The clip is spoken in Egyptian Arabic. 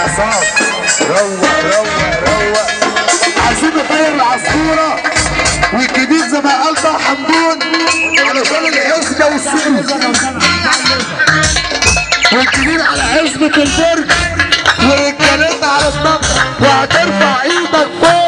عصام روق روق روق عايزين نطير العصفورة والجديد زي ما قال بقى حمدون علشان الحسبة والسلم والجديد على حزبة البرج ورجالتنا على الطبق وهترفع ايدك فوق